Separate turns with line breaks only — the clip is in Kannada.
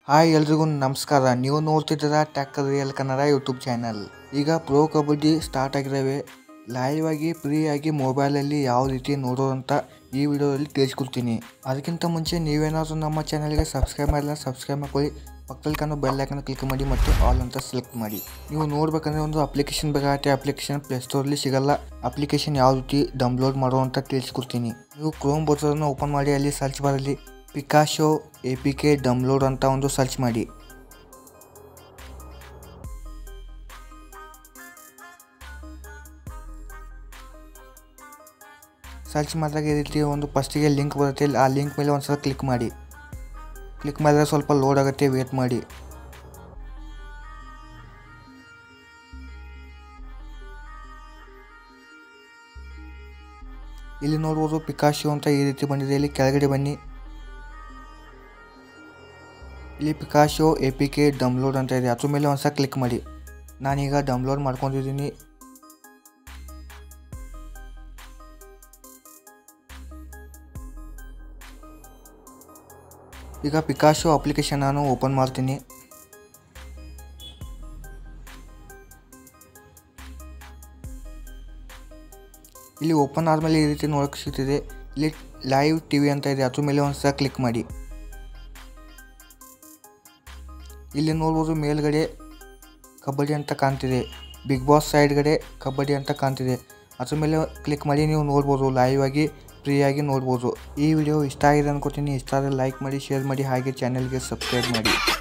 ಹಾಯ್ ಎಲ್ರಿಗೂ ನಮಸ್ಕಾರ ನೀವು ನೋಡ್ತಿದ್ದೀರಾ ಟ್ಯಾಕ್ ರಿಯಲ್ ಕನ್ನಡ ಯೂಟ್ಯೂಬ್ ಚಾನಲ್ ಈಗ ಪ್ರೋ ಕಬಡ್ಡಿ ಸ್ಟಾರ್ಟ್ ಆಗಿದ್ದಾವೆ ಲೈವ್ ಆಗಿ ಫ್ರೀ ಆಗಿ ಮೊಬೈಲಲ್ಲಿ ಯಾವ ರೀತಿ ನೋಡೋದು ಅಂತ ಈ ವಿಡಿಯೋದಲ್ಲಿ ತಿಳಿಸ್ಕೊಡ್ತೀನಿ ಅದಕ್ಕಿಂತ ಮುಂಚೆ ನೀವೇನಾದರೂ ನಮ್ಮ ಚಾನಲ್ಗೆ ಸಬ್ಸ್ಕ್ರೈಬ್ ಮಾಡಿಲ್ಲ ಸಬ್ಸ್ಕ್ರೈಬ್ ಮಾಡ್ಕೊಳ್ಳಿ ಪಕ್ಕದಲ್ಲಿ ಕಾಣೋ ಬೆಲ್ ಐಕನ್ ಕ್ಲಿಕ್ ಮಾಡಿ ಮತ್ತು ಆಲ್ ಅಂತ ಸೆಲೆಕ್ಟ್ ಮಾಡಿ ನೀವು ನೋಡ್ಬೇಕಂದ್ರೆ ಒಂದು ಅಪ್ಲಿಕೇಶನ್ ಬೇಕಾಗುತ್ತೆ ಅಪ್ಲಿಕೇಶನ್ ಪ್ಲೇಸ್ಟೋರಲ್ಲಿ ಸಿಗಲ್ಲ ಅಪ್ಲಿಕೇಶನ್ ಯಾವ ರೀತಿ ಡೌನ್ಲೋಡ್ ಮಾಡೋ ಅಂತ ತಿಳಿಸ್ಕೊಡ್ತೀನಿ ನೀವು ಕ್ರೋಮ್ ಬ್ರೌಸರನ್ನು ಓಪನ್ ಮಾಡಿ ಅಲ್ಲಿ ಸರ್ಚ್ ಬಾರಲ್ಲಿ Pikashow A P K download ಅಂತ ಒಂದು ಸರ್ಚ್ ಮಾಡಿ ಸರ್ಚ್ ಮಾಡಿದಾಗ ಈ ರೀತಿ ಒಂದು ಫಸ್ಟಿಗೆ ಲಿಂಕ್ ಬರುತ್ತೆ ಇಲ್ಲಿ ಆ ಲಿಂಕ್ ಮೇಲೆ ಒಂದ್ಸಲ ಕ್ಲಿಕ್ ಮಾಡಿ ಕ್ಲಿಕ್ ಮಾಡಿದ್ರೆ ಸ್ವಲ್ಪ ಲೋಡ್ ಆಗುತ್ತೆ ವೇಟ್ ಮಾಡಿ ಇಲ್ಲಿ ನೋಡ್ಬೋದು ಪಿಕಾಶೋ ಅಂತ ಈ ರೀತಿ ಬಂದಿದೆ ಇಲ್ಲಿ ಕೆಳಗಡೆ ಬನ್ನಿ ಇಲ್ಲಿ Pikashow A P K download ಅಂತ ಇದೆ ಅದ್ರ ಮೇಲೆ ಒಂದ್ಸಲ ಕ್ಲಿಕ್ ಮಾಡಿ ನಾನೀಗ ಡೌನ್ಲೋಡ್ ಮಾಡ್ಕೊಂಡಿದ್ದೀನಿ ಈಗ ಪಿಕಾಶೋ ಅಪ್ಲಿಕೇಶನ್ ನಾನು ಓಪನ್ ಮಾಡ್ತೀನಿ ಇಲ್ಲಿ ಓಪನ್ ಆದಮೇಲೆ ಈ ರೀತಿ ನೋಡೋಕೆ ಸಿಗ್ತಿದೆ ಇಲ್ಲಿ ಲೈವ್ ಟಿ ವಿ ಅಂತ ಇದೆ ಅದ್ರ ಮೇಲೆ ಒಂದ್ಸಲ ಕ್ಲಿಕ್ ಮಾಡಿ ಇಲ್ಲಿ ನೋಡ್ಬೋದು ಮೇಲ್ಗಡೆ ಕಬಡ್ಡಿ ಅಂತ ಕಾಣ್ತಿದೆ ಬಿಗ್ ಬಾಸ್ ಸೈಡ್ಗಡೆ ಕಬಡ್ಡಿ ಅಂತ ಕಾಣ್ತಿದೆ ಅದ್ರ ಮೇಲೆ ಕ್ಲಿಕ್ ಮಾಡಿ ನೀವು ನೋಡ್ಬೋದು ಲೈವ್ ಆಗಿ ಫ್ರೀಯಾಗಿ ನೋಡ್ಬೋದು ಈ ವಿಡಿಯೋ ಇಷ್ಟ ಆಗಿದೆ ಅನ್ಕೋತೀನಿ ಇಷ್ಟ ಆದರೆ ಲೈಕ್ ಮಾಡಿ ಶೇರ್ ಮಾಡಿ ಹಾಗೆ ಚಾನಲ್ಗೆ ಸಬ್ಸ್ಕ್ರೈಬ್ ಮಾಡಿ